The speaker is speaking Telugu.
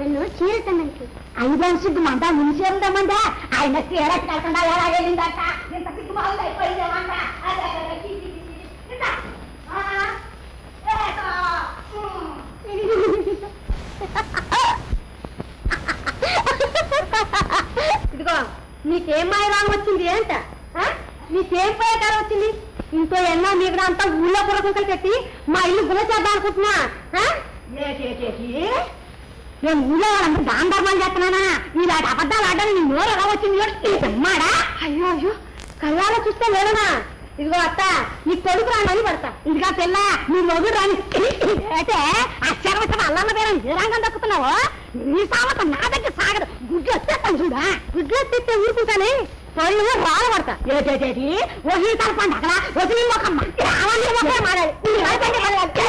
నన్ను చీరతన్నానికి ఐదు సిగ్గు మంట ముంచి ఉందమ్మంట ఆయన చీర కట్టకుండా ఎలా వెళ్ళిందట ఇంత సిగ్గు బాగుంది అయిపోయిందేమంట అదే, అదే, అదే, చి, చి, చి, చి. ఇట్లా. ఆ, ఏదో. ఉమ్. ఇదిగో నీకేం మాయరాగం వచ్చింది ఏంట ఆ? నీకేం పోయేకాలం వచ్చింది ఇంకో ఎన్నో మీకు అంతా ఊళ్ళో పురకుంకలు కట్టి మా ఇల్లు గుల చేద్దాం అనుకుంటున్నా ఆ? ఏటేటేటి? నేను ఊళ్ళో వాళ్ళందరూ దాన ధర్మాలు చేస్తున్నానా ఇలాంటి అబద్ధాలు ఆడని నీ నోరు ఎలా వచ్చింది అమ్మాడా అయ్యో అయ్యో కళ్ళాలో చూస్తే లేదనా ఇదిగో అత్త నీ కొడుకు రాని పడతా ఇదిగా పిల్ల నీ మొగుడు రాని అయితే అక్షరవచ్చ అల్లన్న పేరు ఏ రంగం దక్కుతున్నావో నీ సామత నా దగ్గర సాగదు గుడ్లు వచ్చేస్తాను చూడా గుడ్లు వచ్చేస్తే ఊరుకుంటానే పళ్ళు రాళ్ళు పడతా ఏటేటేటి? వహీ తరపండి అక్కడ వదిలి ఒక రావాలి మాడాలి